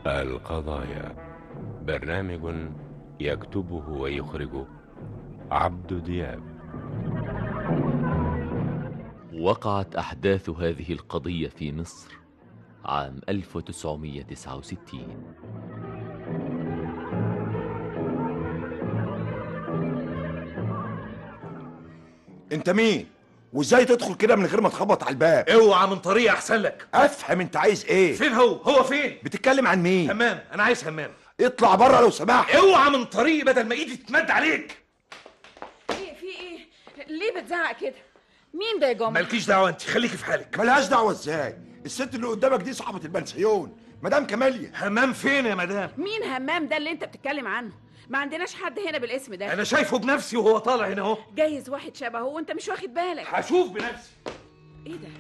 القضايا برنامج يكتبه ويخرجه عبد دياب وقعت أحداث هذه القضية في مصر عام 1969 انت مين وازاي تدخل كده من غير ما تخبط على الباب اوعى من طريق احسن لك افهم انت عايز ايه فين هو هو فين بتتكلم عن مين همام انا عايز همام اطلع بره لو سمحت اوعى من طريق بدل ما ايدي تتمد عليك ايه في ايه ليه بتزعق كده مين ده يا جمعه مالكيش دعوه انت خليكي في حالك ملهاش دعوه ازاي الست اللي قدامك دي صاحبه البنسيون مدام كماليا همام فين يا مدام مين همام ده اللي انت بتتكلم عنه ما عندناش حد هنا بالاسم ده انا شايفه بنفسي وهو طالع هنا اهو جايز واحد شبهه وانت مش واخد بالك هشوف بنفسي ايه ده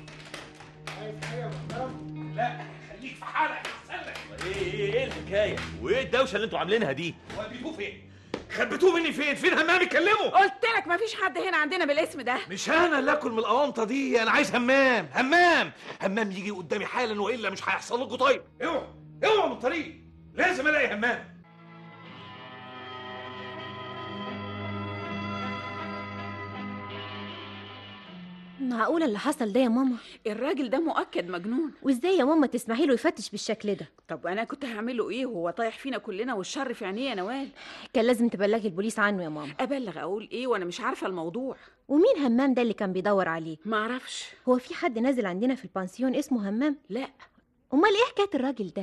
لا خليك في حالك احسن لك ايه ايه ايه الحكايه وايه الدوشه اللي انتوا عاملينها دي وديتوه فين خبيتوه مني فين فين همام يكلمه قلت لك ما فيش حد هنا عندنا بالاسم ده مش انا اللي اكل من الاونطه دي انا عايز همام همام همام يجي قدامي حالا والا مش هيحصل لكم طيب اوعوا اوعوا من الطريق لازم الاقي همام معقولة اللي حصل ده يا ماما الراجل ده مؤكد مجنون وازاي يا ماما تسمحي له يفتش بالشكل ده طب انا كنت هعمل له ايه وهو طايح فينا كلنا والشر في عينيه يا نوال كان لازم تبلغي البوليس عنه يا ماما ابلغ اقول ايه وانا مش عارفه الموضوع ومين همام ده اللي كان بيدور عليه ما اعرفش هو في حد نازل عندنا في البانسيون اسمه همام لا امال ايه حكايه الراجل ده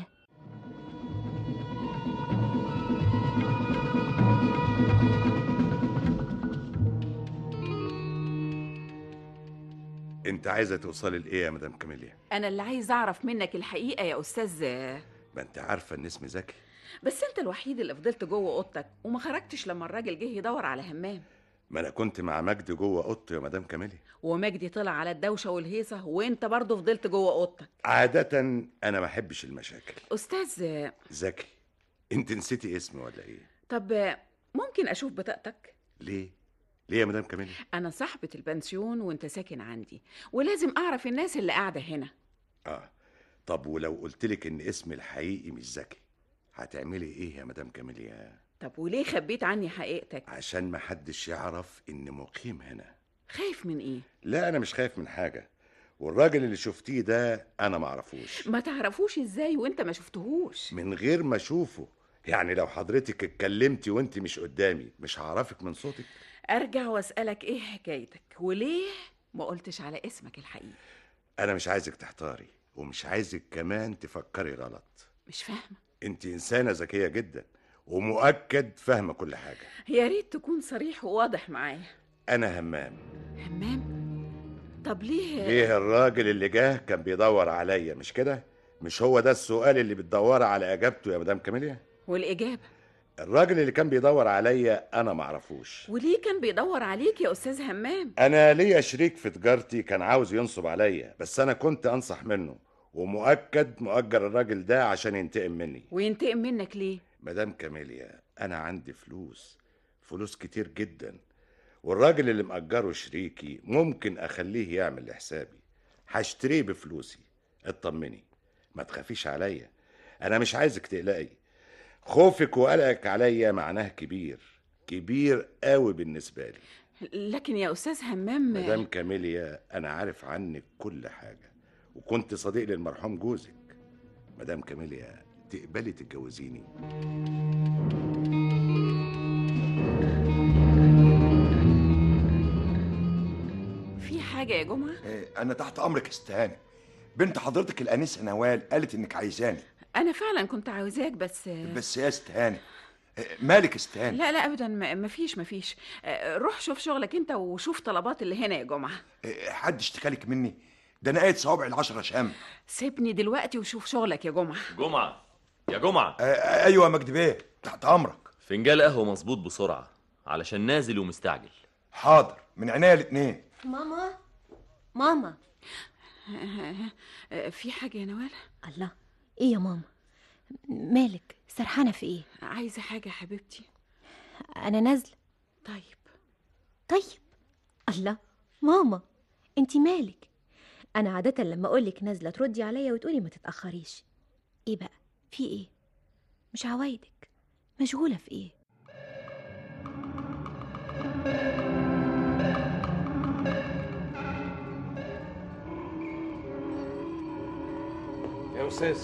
انت عايزه توصلي لايه يا مدام كاميليا انا اللي عايز اعرف منك الحقيقه يا استاذ ما انت عارفه ان اسمي زكي بس انت الوحيد اللي فضلت جوه اوضتك وما خرجتش لما الراجل جه يدور على همام ما انا كنت مع مجدي جوه اوضتي يا مدام كاميليا ومجدي طلع على الدوشه والهيصه وانت برضه فضلت جوه اوضتك عاده انا ما احبش المشاكل استاذ زكي انت نسيتي اسمي ولا ايه طب ممكن اشوف بطاقتك ليه ليه يا مدام كاميليا انا صاحبه البنسيون وانت ساكن عندي ولازم اعرف الناس اللي قاعده هنا اه طب ولو قلت لك ان اسمي الحقيقي مش زكي هتعملي ايه يا مدام كاميليا طب وليه خبيت عني حقيقتك عشان ما حدش يعرف اني مقيم هنا خايف من ايه لا انا مش خايف من حاجه والراجل اللي شفتيه ده انا ما اعرفوش ما تعرفوش ازاي وانت ما شفتهوش من غير ما اشوفه يعني لو حضرتك اتكلمتي وانت مش قدامي مش هعرفك من صوتك ارجع واسالك ايه حكايتك وليه ما قلتش على اسمك الحقيقي انا مش عايزك تحتاري ومش عايزك كمان تفكري غلط مش فاهمه انت انسانه ذكيه جدا ومؤكد فاهمه كل حاجه يا ريت تكون صريح وواضح معايا انا همام همام طب ليه ليه الراجل اللي جه كان بيدور عليا مش كده مش هو ده السؤال اللي بتدوري على اجابته يا مدام كاميليا والاجابه الراجل اللي كان بيدور عليا انا معرفوش وليه كان بيدور عليك يا استاذ همام انا ليا شريك في تجارتي كان عاوز ينصب عليا بس انا كنت انصح منه ومؤكد مؤجر الراجل ده عشان ينتقم مني وينتقم منك ليه مدام كاميليا انا عندي فلوس فلوس كتير جدا والراجل اللي مأجره شريكي ممكن اخليه يعمل لحسابي هشتريه بفلوسي اطمني ما تخافيش عليا انا مش عايزك تقلقي خوفك وقلقك عليا معناه كبير كبير قوي بالنسبه لي لكن يا استاذ همام مدام كاميليا انا عارف عنك كل حاجه وكنت صديق للمرحوم جوزك مدام كاميليا تقبلي تتجوزيني في حاجه يا جمعه انا تحت امرك استهانه بنت حضرتك الانسه نوال قالت انك عايزاني انا فعلا كنت عاوزاك بس بس يا استهانه مالك استهانه لا لا ابدا ما ما فيش ما فيش آه، روح شوف شغلك انت وشوف طلبات اللي هنا يا جمعه حد اشتكالك مني ده انا قايد صوابع العشرة شام سيبني دلوقتي وشوف شغلك يا جمعه جمعه يا جمعه آه، ايوه يا مجدي بيه تحت امرك فنجان قهوه مظبوط بسرعه علشان نازل ومستعجل حاضر من عينيا الاتنين ماما ماما آه، في حاجه يا نوال الله ايه يا ماما مالك سرحانه في ايه عايزه حاجه يا حبيبتي انا نازله طيب طيب الله ماما انت مالك انا عاده لما اقولك نازله تردي عليا وتقولي ما تتاخريش ايه بقى في ايه مش عوايدك مشغولة في ايه يا استاذ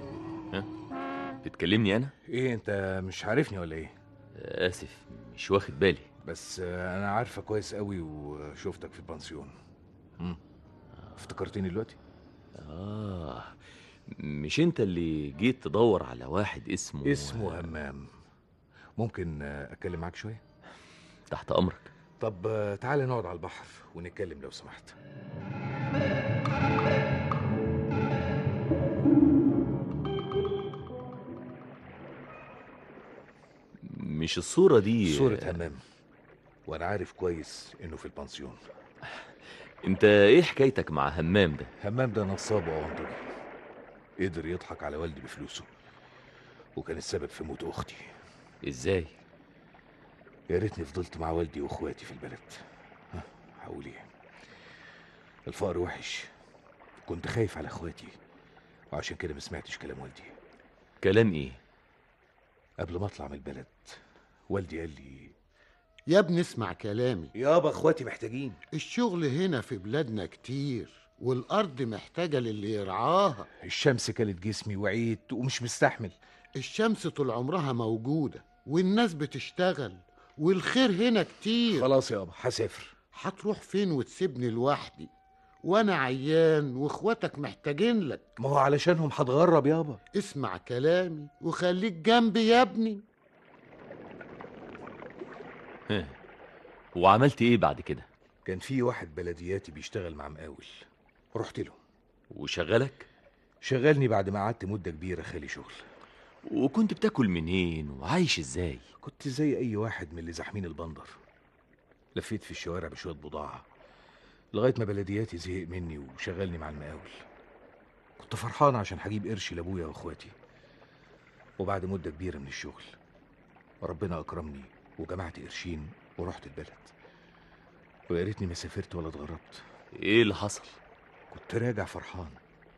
بتكلمني انا ايه انت مش عارفني ولا ايه اسف مش واخد بالي بس آه، انا عارفه كويس قوي وشفتك في البنسيون مم. افتكرتني دلوقتي اه مش انت اللي جيت تدور على واحد اسمه اسمه همام ممكن آه، اتكلم معاك شويه تحت امرك طب آه، تعالى نقعد على البحر ونتكلم لو سمحت مش الصورة دي صورة همام وانا عارف كويس انه في البنسيون انت ايه حكايتك مع همام ده همام ده نصاب وعنطري قدر يضحك على والدي بفلوسه وكان السبب في موت اختي ازاي يا ريتني فضلت مع والدي واخواتي في البلد ها، هقول ايه الفقر وحش كنت خايف على اخواتي وعشان كده ما سمعتش كلام والدي كلام ايه قبل ما اطلع من البلد والدي قال لي يا ابني اسمع كلامي يابا اخواتي محتاجين الشغل هنا في بلادنا كتير والأرض محتاجة للي يرعاها الشمس كلت جسمي وعيت ومش مستحمل الشمس طول عمرها موجودة والناس بتشتغل والخير هنا كتير خلاص يابا هسافر هتروح فين وتسيبني لوحدي وانا عيان واخواتك محتاجين لك ما هو علشانهم هتغرب يابا اسمع كلامي وخليك جنبي يا ابني ها. وعملت ايه بعد كده كان في واحد بلدياتي بيشتغل مع مقاول رحت له وشغلك شغلني بعد ما قعدت مدة كبيرة خالي شغل وكنت بتاكل منين وعايش ازاي كنت زي أي واحد من اللي زاحمين البندر لفيت في الشوارع بشوية بضاعة لغاية ما بلدياتي زهق مني وشغلني مع المقاول كنت فرحان عشان هجيب قرش لأبويا وأخواتي وبعد مدة كبيرة من الشغل ربنا أكرمني وجمعت قرشين ورحت البلد ويا ريتني ما سافرت ولا اتغربت ايه اللي حصل كنت راجع فرحان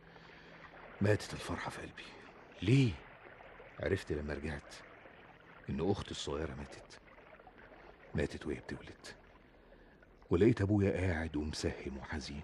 ماتت الفرحة في قلبي ليه عرفت لما رجعت إن أختي الصغيرة ماتت ماتت وهي بتولد ولقيت أبويا قاعد ومسهم وحزين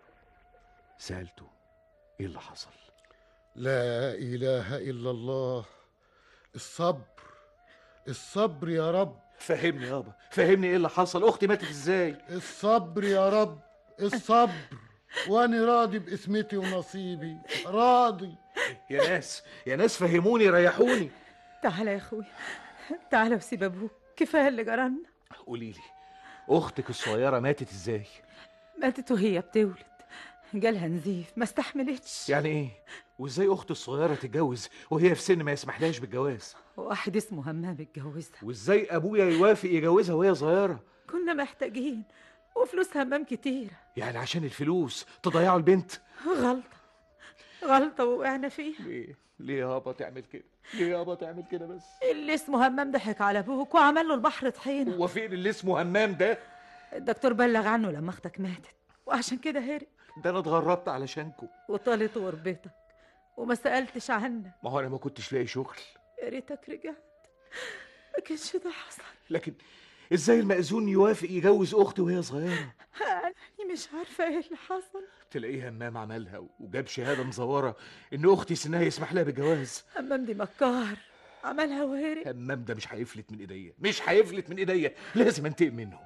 سألته إيه اللي حصل لا إله إلا الله الصبر الصبر يا رب فهمني يابا فهمني إيه اللي حصل أختي ماتت إزاي الصبر يا رب الصبر وانا راضي باسمتي ونصيبي راضي يا ناس يا ناس فهموني ريحوني تعالى يا اخويا تعالى وسيب ابوك كفايه اللي جرالنا قولي لي أختك الصغيرة ماتت إزاي ماتت وهي بتولد جالها نزيف ما استحملتش يعني إيه وإزاي أختي الصغيرة تتجوز وهي في سن ما يسمحلهاش بالجواز واحد اسمه همام اتجوزها وإزاي أبويا يوافق يجوزها وهي صغيرة كنا محتاجين وفلوس همام كتير يعني عشان الفلوس تضيعوا البنت غلطه غلطه وقعنا فيها ليه ليه يابا تعمل كده ليه يابا تعمل كده بس اللي اسمه همام ضحك على ابوك وعمل له البحر طحينه هو فين اللي اسمه همام ده الدكتور بلغ عنه لما اختك ماتت وعشان كده هرب ده انا اتغربت علشانكم وطالت غربتك وما سالتش عنك ما هو انا ما كنتش لاقي شغل يا ريتك رجعت ما كانش ده حصل لكن ازاي المأذون يوافق يجوز اختي وهي صغيره انا مش عارفه ايه اللي حصل تلاقيه همام عملها وجاب شهاده مزوره ان اختي سنها يسمح لها بالجواز همام دي مكار عملها وهرب همام ده مش هيفلت من ايديا مش هيفلت من ايديا لازم انتقم منه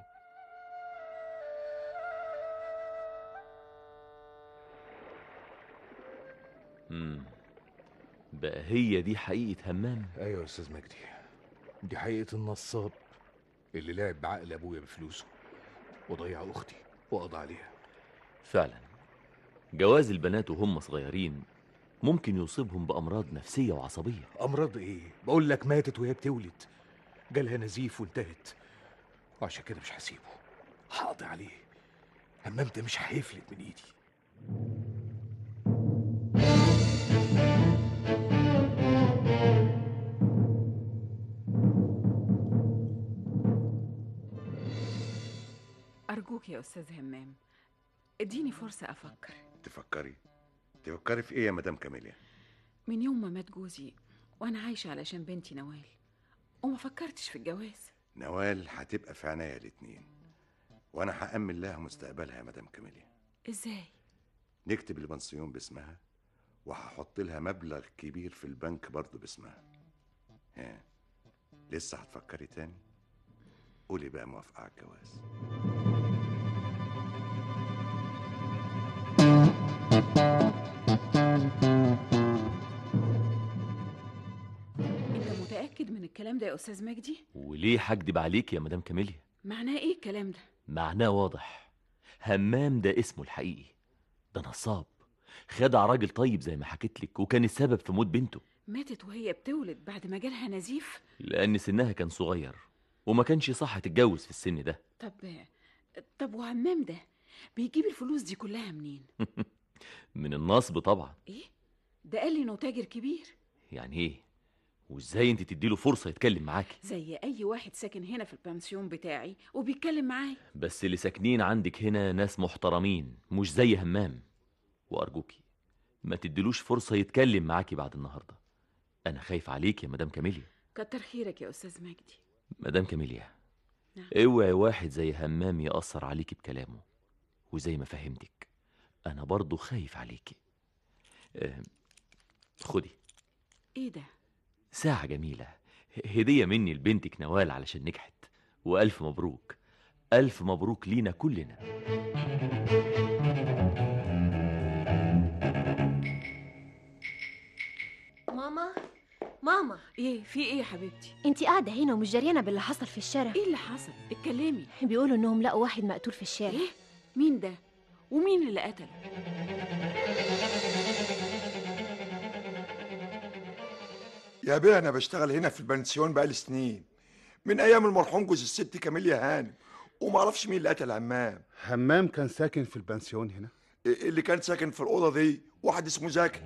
مم. بقى هي دي حقيقة همام ايوه يا استاذ مجدي دي حقيقه النصاب اللي لعب بعقل ابويا بفلوسه وضيع اختي وقضى عليها فعلا جواز البنات وهم صغيرين ممكن يصيبهم بأمراض نفسية وعصبية امراض ايه بقول لك ماتت وهي بتولد جالها نزيف وانتهت وعشان كده مش هسيبه هقضي عليه همام ده مش هيفلت من ايدي أرجوك يا أستاذ همام اديني فرصة أفكر تفكري تفكري في ايه يا مدام كاميليا من يوم ما مات جوزي وانا عايشه علشان بنتي نوال وما فكرتش في الجواز نوال هتبقى في عناية الاتنين وانا هأمن لها مستقبلها يا مدام كاميليا ازاي نكتب البنسيون باسمها وهحط لها مبلغ كبير في البنك برضه باسمها ها لسه هتفكري تاني قولي بقى موافقة على الجواز انت متاكد من الكلام ده يا استاذ مجدي وليه هكدب عليك يا مدام كاميليا معناه ايه الكلام ده معناه واضح همام ده اسمه الحقيقي ده نصاب خدع راجل طيب زي ما حكيت لك وكان السبب في موت بنته ماتت وهي بتولد بعد ما جالها نزيف لأن سنها كان صغير وما كانش صح تتجوز في السن ده طب طب وهمام ده بيجيب الفلوس دي كلها منين من النصب طبعا ايه ده قال لي انه تاجر كبير يعني ايه وازاي انت تديله فرصة يتكلم معاكي زي اي واحد ساكن هنا في البنسيون بتاعي وبيتكلم معايا بس اللي ساكنين عندك هنا ناس محترمين مش زي همام وأرجوكي ما تديلوش فرصة يتكلم معاكي بعد النهاردة أنا خايف عليك يا مدام كاميليا كتر خيرك يا استاذ مجدي مدام كاميليا نعم. اوعي واحد زي همام يأثر عليكي بكلامه وزي ما فهمتك أنا برضو خايف عليكي آه، خدي ايه ده ساعة جميلة هدية مني لبنتك نوال علشان نجحت وألف مبروك ألف مبروك لينا كلنا ماما ماما ايه في ايه يا حبيبتي انتي قاعده هنا ومش جريانه باللي حصل في الشارع ايه اللي حصل اتكلمي بيقولوا انهم لقوا واحد مقتول في الشارع ايه مين ده ومين اللي قتله يا بيه انا بشتغل هنا في البنسيون بقالي سنين من ايام المرحوم جوز الست كاميليا هانم وما اعرفش مين اللي قتل عمام همام كان ساكن في البنسيون هنا اللي كان ساكن في الاوضه دي واحد اسمه زكي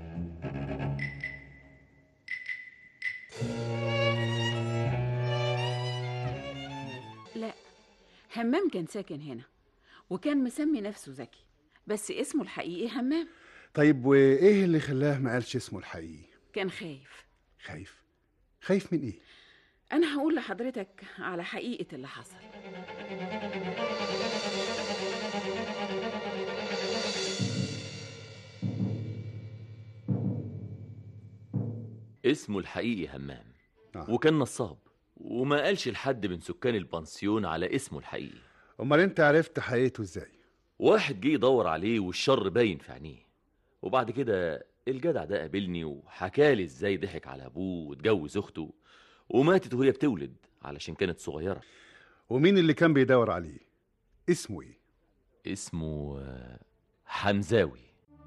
لا همام كان ساكن هنا وكان مسمي نفسه زكي بس اسمه الحقيقي همام طيب وايه اللي خلاه ما قالش اسمه الحقيقي كان خايف خايف خايف من ايه انا هقول لحضرتك على حقيقة اللي حصل اسمه الحقيقي همام آه. وكان نصاب وما قالش لحد من سكان البنسيون على اسمه الحقيقي امال انت عرفت حقيقته ازاي واحد جه يدور عليه والشر باين في عينيه وبعد كده الجدع ده قابلني وحكالي ازاي ضحك على ابوه واتجوز اخته وماتت وهي بتولد علشان كانت صغيرة ومين اللي كان بيدور عليه اسمه ايه اسمه آه، حمزاوي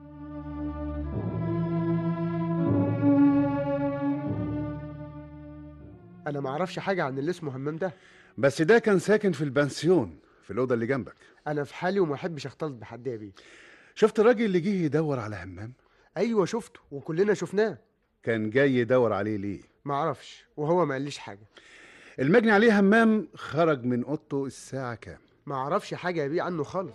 انا ما اعرفش حاجه عن اللي اسمه همام ده بس ده كان ساكن في البنسيون في الاوضه اللي جنبك انا في حالي وما احبش اختلط بحد يا بيه شفت الراجل اللي جه يدور على همام ايوه شفته وكلنا شفناه كان جاي يدور عليه ليه ما اعرفش وهو ما قاليش حاجه المجني عليه همام خرج من اوضته الساعه كام ما اعرفش حاجه يا بيه عنه خالص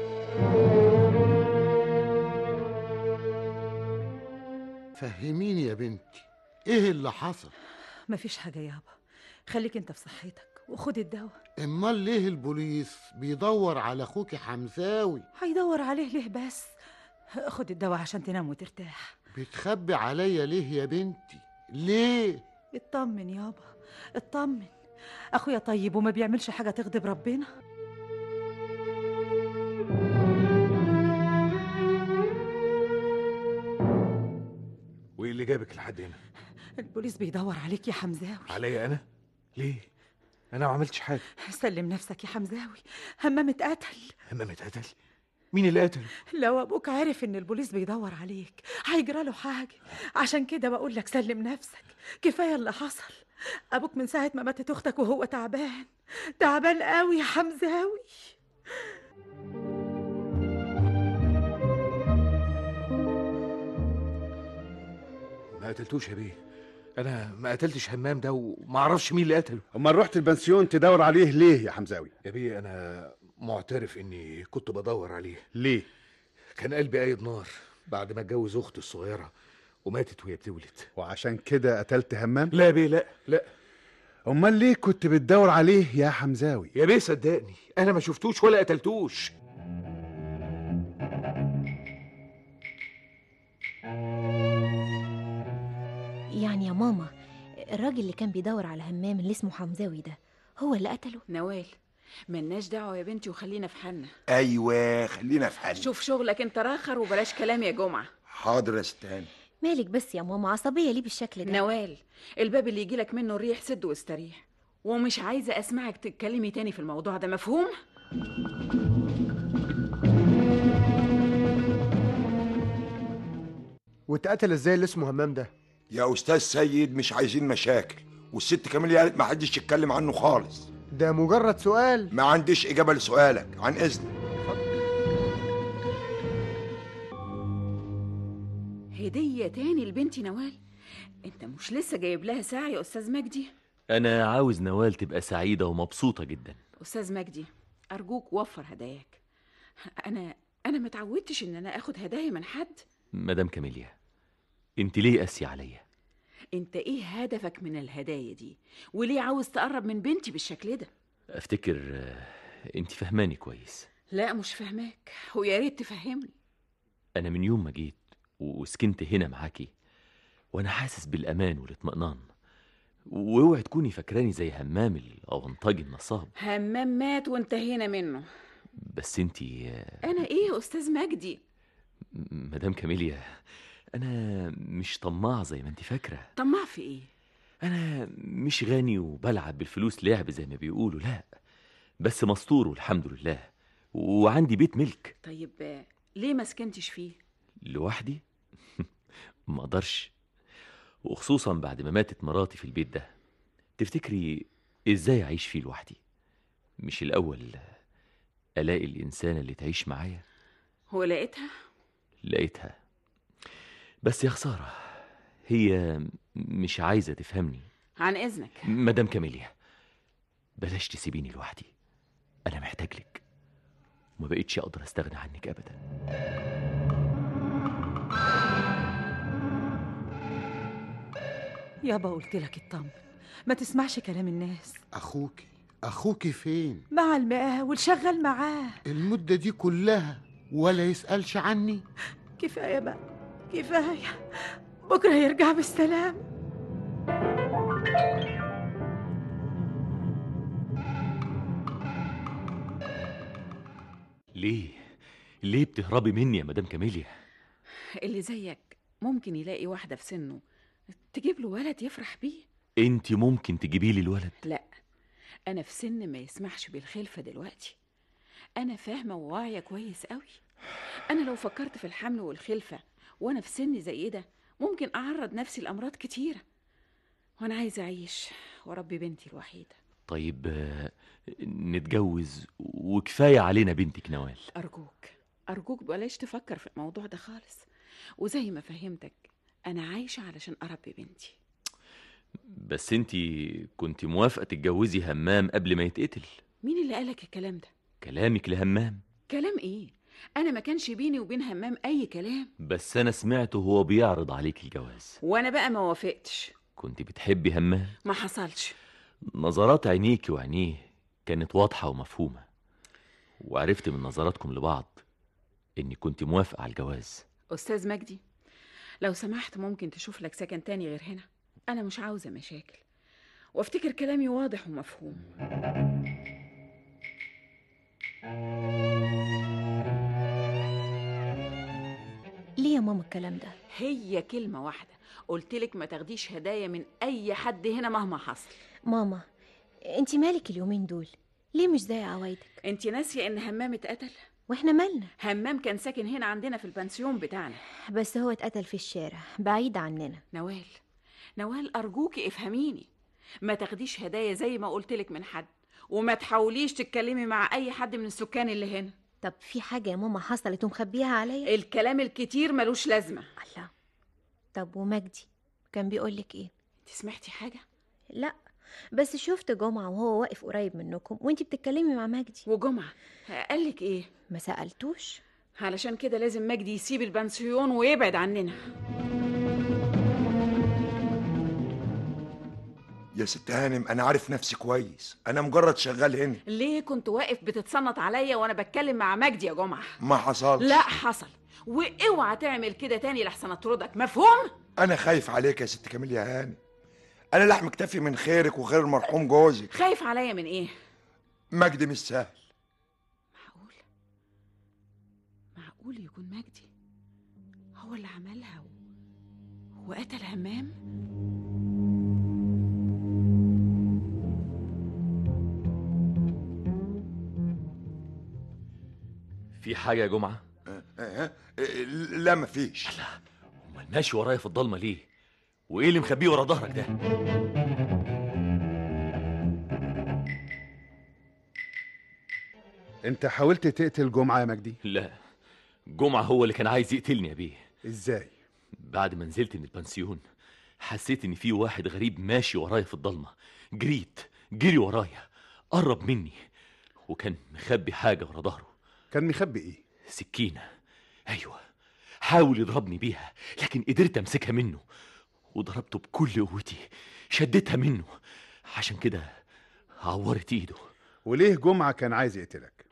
فهميني يا بنتي ايه اللي حصل مفيش حاجة يابا خليك انت في صحتك وخد الدواء امال ليه البوليس بيدور على اخوكي حمزاوي هيدور عليه ليه بس خد الدواء عشان تنام وترتاح بتخبي عليا ليه يا بنتي ليه اطمن يابا اطمن اخويا طيب وما بيعملش حاجة تغضب ربنا وايه اللي جابك لحد هنا البوليس بيدور عليك يا حمزاوي عليا انا ليه انا ما عملتش حاجه سلم نفسك يا حمزاوي همام اتقتل همام اتقتل مين اللي قتله لو ابوك عارف ان البوليس بيدور عليك هيجرى له حاجه عشان كده بقول لك سلم نفسك كفايه اللي حصل ابوك من ساعه ما ماتت اختك وهو تعبان تعبان قوي يا حمزاوي ما قتلتوش يا بيه انا ما قتلتش همام ده وما اعرفش مين اللي قتله امال رحت البنسيون تدور عليه ليه يا حمزاوي يا بيه انا معترف اني كنت بدور عليه ليه كان قلبي قايد نار بعد ما اتجوز اختي الصغيره وماتت وهي بتولد وعشان كده قتلت همام لا يا بيه لا لا امال ليه كنت بتدور عليه يا حمزاوي يا بيه صدقني انا ما شفتوش ولا قتلتوش يعني يا ماما الراجل اللي كان بيدور على همام اللي اسمه حمزاوي ده هو اللي قتله نوال ملناش دعوه يا بنتي وخلينا في حالنا ايوه خلينا في حالنا شوف شغلك انت راخر وبلاش كلام يا جمعه حاضر يا ستان مالك بس يا ماما عصبية ليه بالشكل ده نوال الباب اللي يجيلك منه الريح سد واستريح ومش عايزه اسمعك تتكلمي تاني في الموضوع ده مفهوم واتقتل ازاي اللي اسمه همام ده يا استاذ سيد مش عايزين مشاكل والست كاميليا قالت ما حدش يتكلم عنه خالص ده مجرد سؤال ما عنديش اجابه لسؤالك عن اذنك هديه تاني لبنتي نوال انت مش لسه جايب لها ساعه يا استاذ مجدي انا عاوز نوال تبقى سعيده ومبسوطه جدا استاذ مجدي ارجوك وفر هداياك انا انا ما اتعودتش ان انا اخد هدايا من حد مدام كاميليا انت ليه قاسيه عليا انت ايه هدفك من الهدايا دي وليه عاوز تقرب من بنتي بالشكل ده افتكر آه، انت فهماني كويس لا مش فاهماك ويا ريت تفهمني انا من يوم ما جيت وسكنت هنا معاكي وانا حاسس بالامان والاطمئنان واوعي تكوني فاكراني زي همام الاونطاجي النصاب همام مات وانتهينا منه بس انت انا ايه يا استاذ مجدي مدام كاميليا انا مش طماع زي ما انت فاكره طماع في ايه انا مش غني وبلعب بالفلوس لعب زي ما بيقولوا لا بس مستور والحمد لله وعندي بيت ملك طيب آه، ليه ما سكنتش فيه لوحدي ما اقدرش وخصوصا بعد ما ماتت مراتي في البيت ده تفتكري ازاي اعيش فيه لوحدي مش الاول الاقي الانسانه اللي تعيش معايا هو لقيتها لقيتها بس يا خساره هي مش عايزه تفهمني عن اذنك مدام كاميليا بلاش تسيبيني لوحدي انا محتاج لك وما بقيتش اقدر استغنى عنك ابدا يابا قلت لك اطمن ما تسمعش كلام الناس اخوكي اخوكي فين مع المقاول شغال معاه المدة دي كلها ولا يسألش عني كفايه بقى كفايه بكره هيرجع بالسلام ليه ليه بتهربي مني يا مدام كاميليا اللي زيك ممكن يلاقي واحده في سنه تجيب له ولد يفرح بيه انت ممكن تجيبي لي الولد لا انا في سن ما يسمحش بالخلفه دلوقتي انا فاهمه وواعيه كويس قوي انا لو فكرت في الحمل والخلفه وانا في سن زي ده ممكن اعرض نفسي لامراض كتيره وانا عايزه اعيش واربي بنتي الوحيده طيب آه، نتجوز وكفايه علينا بنتك نوال ارجوك ارجوك بلاش تفكر في الموضوع ده خالص وزي ما فهمتك انا عايشه علشان اربي بنتي بس انت كنت موافقه تتجوزي همام قبل ما يتقتل مين اللي قالك الكلام ده كلامك لهمام كلام ايه انا ما كانش بيني وبين همام اي كلام بس انا سمعته هو بيعرض عليك الجواز وانا بقى ما وافقتش كنت بتحبي همام ما حصلش نظرات عينيكي وعينيه كانت واضحه ومفهومه وعرفت من نظراتكم لبعض اني كنت موافقه على الجواز استاذ مجدي لو سمحت ممكن تشوف لك سكن تاني غير هنا انا مش عاوزه مشاكل وافتكر كلامي واضح ومفهوم ليه يا ماما الكلام ده هي كلمه واحده قلتلك ما تاخديش هدايا من اي حد هنا مهما حصل ماما انت مالك اليومين دول ليه مش زي عوايدك انت ناسيه ان همام اتقتل واحنا مالنا همام كان ساكن هنا عندنا في البنسيون بتاعنا بس هو اتقتل في الشارع بعيد عننا نوال نوال ارجوكي افهميني ما تاخديش هدايا زي ما قلتلك من حد وما تحاوليش تتكلمي مع اي حد من السكان اللي هنا طب في حاجة يا ماما حصلت ومخبيها عليا الكلام الكتير ملوش لازمه الله طب ومجدي كان بيقولك ايه انت سمعتي حاجه لا بس شفت جمعة وهو واقف قريب منكم وانتي بتتكلمي مع مجدي وجمعة قالك ايه ما سألتوش علشان كده لازم مجدي يسيب البنسيون ويبعد عننا يا ست هانم انا عارف نفسي كويس انا مجرد شغال هنا ليه كنت واقف بتتصنت عليا وانا بتكلم مع مجدي يا جمعه ما حصلش لا حصل واوعى تعمل كده تاني لحسن اطردك مفهوم انا خايف عليك يا ست كاميل يا هانم انا لحم كتفي من خيرك وخير المرحوم جوزك خايف عليا من ايه مجدي مش سهل معقول معقول يكون مجدي هو اللي عملها و... وقتل همام في حاجه يا جمعه أه، أه، أه، لا مفيش امال ماشي ورايا في الضلمه ليه وايه اللي مخبيه ورا ظهرك ده انت حاولت تقتل جمعة يا مجدي لا جمعه هو اللي كان عايز يقتلني يا بيه ازاي بعد ما نزلت من البنسيون حسيت ان في واحد غريب ماشي ورايا في الضلمه جريت جري ورايا قرب مني وكان مخبي حاجه ورا ظهره كان مخبي ايه سكينه ايوه حاول يضربني بيها لكن قدرت امسكها منه وضربته بكل قوتي شدتها منه عشان كده عورت ايده وليه جمعة كان عايز يقتلك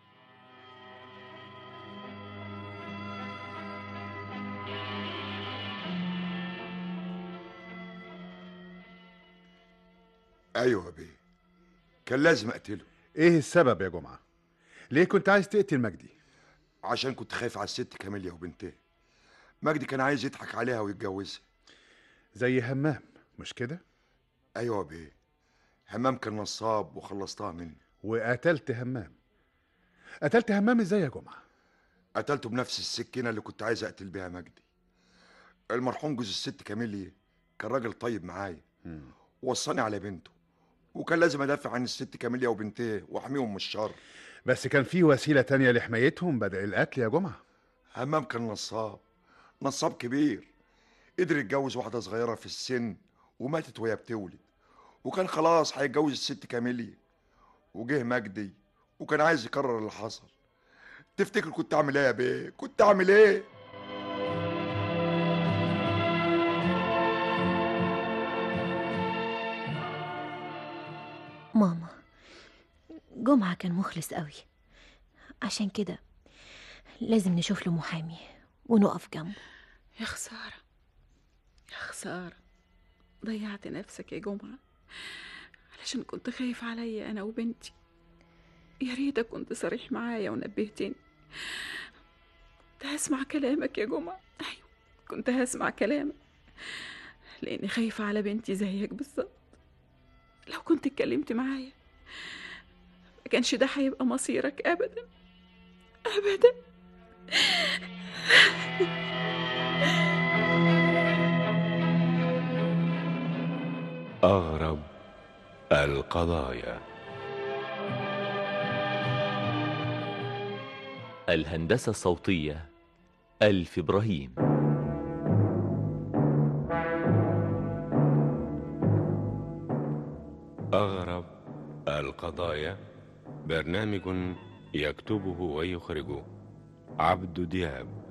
ايوه يا بيه كان لازم اقتله ايه السبب يا جمعة ليه كنت عايز تقتل مجدي عشان كنت خايف على الست كاميليا وبنتها مجدي كان عايز يضحك عليها ويتجوزها زي همام مش كده ايوه يا بيه همام كان نصاب وخلصتها مني وقتلت همام قتلت همام ازاي يا جمعة قتلته بنفس السكينة اللي كنت عايز أقتل بيها مجدي المرحوم جوز الست كاميليا كان راجل طيب معايا وصاني على بنته وكان لازم أدافع عن الست كاميليا وبنتها وأحميهم من الشر بس كان في وسيلة تانية لحمايتهم بدل القتل يا جمعة همام كان نصاب نصاب كبير قدر يتجوز واحدة صغيرة في السن وماتت وهي بتولد وكان خلاص هيتجوز الست كاميليا وجه مجدي وكان عايز يكرر اللي حصل تفتكر كنت اعمل ايه يا بيه كنت اعمل ايه ماما جمعة كان مخلص قوي عشان كده لازم نشوف له محامي ونقف جنبه يا خسارة يا خسارة ضيعت نفسك يا جمعة علشان كنت خايف عليا أنا وبنتي يا ريتك كنت صريح معايا ونبهتني كنت هسمع كلامك يا جمعة أيوة كنت هسمع كلامك لأني خايفة على بنتي زيك بالظبط لو كنت اتكلمت معايا ما كانش ده هيبقى مصيرك أبدا أبدا أغرب القضايا الهندسة الصوتية ألف إبراهيم أغرب القضايا برنامج يكتبه ويخرجه عبد دياب